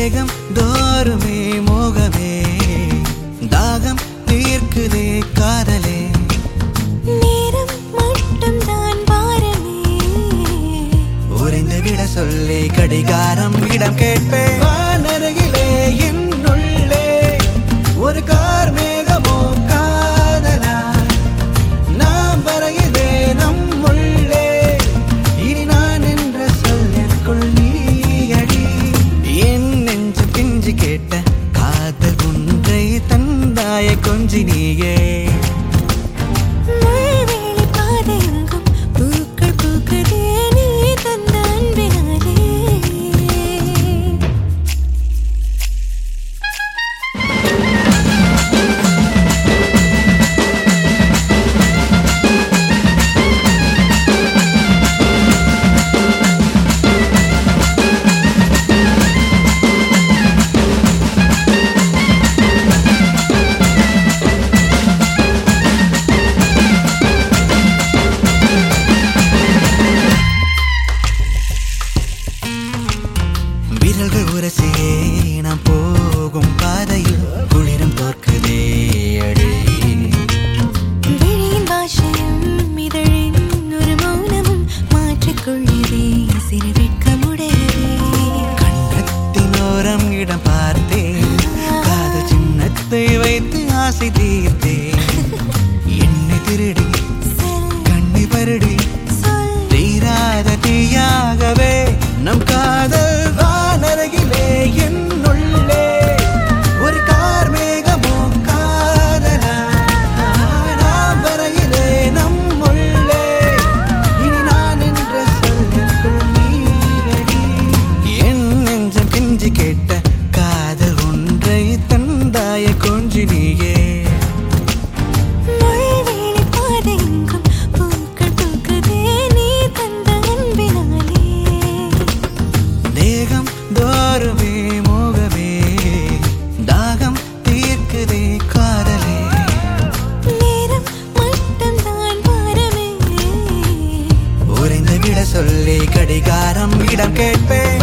தேகம் தோறுமே மோகமே தாகம் தீர்க்குதே காதலே நேரம் மட்டும்தான் பாரமே உறைந்து விட சொல்லி கடிகாரம் இடம் கேட்பேன் வானருகிலே என்னுள்ளே ஒரு கார் மேகமோ காதலா நாம் வரையதே நம்முள்ளே இனி நான் என்ற சொல்லிற்குள் நீயடி என் நெஞ்சு பிஞ்சு கேட்ட காதல் ஒன்றை தந்தாய கொஞ்சி நீயே முள்வேலி பாதையெங்கும் பூக்கள் பூக்குதே நீ தந்த அன்பினாலே விரல்கள் உரசியே நாம் போகும் பாதையில் குளிரும் தோற்குதே அடி விழியின் பாஷையும் இதழின் ஒரு மௌனமும் மாற்றிக்கொள்ளுதே சிறு வெட்கமுடையதே கண்ணத்தின் ஓரம் இடம் பார்த்தேன் காதல் சின்னத்தை வைத்து ஆசை தீர்த்தேன் என்னை திருடி செல் கண்ணி பருடி சொல் தீராத தீயாகவே நம் காதல் வானருகிலே என்னுள்ளே ஒரு கார் மேகமோ காதலா நாம் வரையிலே நம்முள்ளே இனி நான் என்ற சொல்லுக்குள் நீயடி என் நெஞ்சம் கெஞ்சி கேட்ட காதல் ஒன்றை தந்தாய கொஞ்சி நீயே முள்வேலி பாதையெங்கும் பூக்கள் பூக்குதே நீ தந்த அன்பினாலே தேகம் தோறுமே மோகமே தாகம் தீர்க்குதே காதலே நேரம் மட்டும்தான் பாரமே உறைந்து விட சொல்லி கடிகாரம் இடம் கேட்பேன்